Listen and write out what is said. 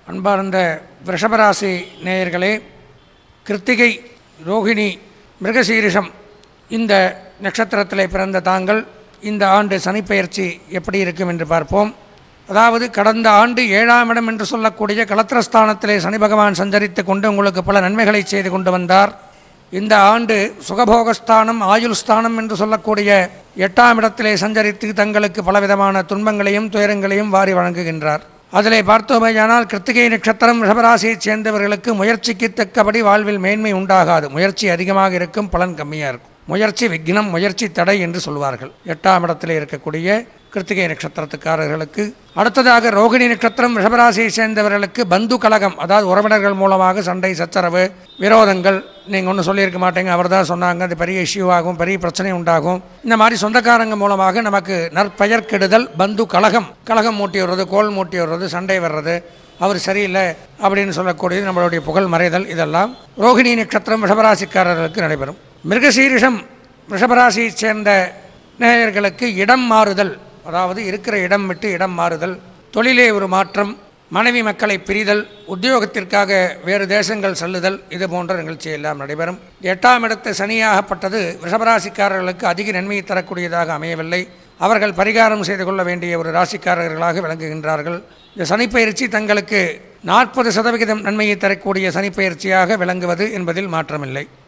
அன்பார்ந்த ரிஷபராசி நேயர்களே கிருத்திகை ரோகிணி மிருகசீரிஷம் இந்த நட்சத்திரத்திலே பிறந்த தாங்கள் இந்த ஆண்டு சனிப்பெயர்ச்சி எப்படி இருக்கும் என்று பார்ப்போம் அதாவது கடந்த ஆண்டு ஏழாம் இடம் என்று சொல்லக்கூடிய கலத்திரஸ்தானத்திலே சனி பகவான் சஞ்சரித்து கொண்டு உங்களுக்கு பல நன்மைகளை செய்து கொண்டு வந்தார் இந்த ஆண்டு சுகபோகஸ்தானம் ஆயுள் ஸ்தானம் என்று சொல்லக்கூடிய எட்டாம் இடத்திலே சஞ்சரித்து தங்களுக்கு பலவிதமான துன்பங்களையும் துயரங்களையும் வாரி வழங்குகின்றார் அதிலே பார்த்தோமேயானால் கிருத்திகை நட்சத்திரம் ரிஷபராசியைச் சேர்ந்தவர்களுக்கு முயற்சிக்கு தக்கபடி வாழ்வில் மேன்மை உண்டாகாது முயற்சி அதிகமாக இருக்கும் பலன் கம்மியாக இருக்கும் முயற்சி விக்னம் முயற்சி தடை என்று சொல்வார்கள் எட்டாம் இடத்திலே இருக்கக்கூடிய கிருத்திகை நட்சத்திரத்துக்காரர்களுக்கு அடுத்ததாக ரோகிணி நட்சத்திரம் ரிஷபராசியை சேர்ந்தவர்களுக்கு பந்து கலகம் அதாவது உறவினர்கள் மூலமாக சண்டை சச்சரவு விரோதங்கள் நீங்கள் ஒன்றும் சொல்லியிருக்க மாட்டீங்க அவர் தான் சொன்னாங்க அது பெரிய இஷ்யூ ஆகும் பெரிய பிரச்சனை உண்டாகும் இந்த மாதிரி சொந்தக்காரங்க மூலமாக நமக்கு நற்பெயர் கெடுதல் பந்து கலகம் கலகம் மூட்டி வர்றது கோல் மூட்டி வர்றது சண்டை வர்றது அவர் சரியில்லை அப்படின்னு சொல்லக்கூடியது நம்மளுடைய புகழ் மறைதல் இதெல்லாம் ரோகிணி நட்சத்திரம் ரிஷபராசிக்காரர்களுக்கு நடைபெறும் மிருகசீரிஷம் ரிஷபராசியைச் சேர்ந்த நேயர்களுக்கு இடம் மாறுதல் அதாவது இருக்கிற இடம் விட்டு இடம் மாறுதல் தொழிலே ஒரு மாற்றம் மனைவி மக்களை பிரிதல் உத்தியோகத்திற்காக வேறு தேசங்கள் செல்லுதல் இது போன்ற நிகழ்ச்சி எல்லாம் நடைபெறும் எட்டாம் இடத்து சனியாகப்பட்டது ரிஷபராசிக்காரர்களுக்கு அதிக நன்மையை தரக்கூடியதாக அமையவில்லை அவர்கள் பரிகாரம் செய்து கொள்ள வேண்டிய ஒரு ராசிக்காரர்களாக விளங்குகின்றார்கள் இந்த சனிப்பயிற்சி தங்களுக்கு நாற்பது சதவிகிதம் நன்மையை தரக்கூடிய சனிப்பயிற்சியாக விளங்குவது என்பதில் மாற்றமில்லை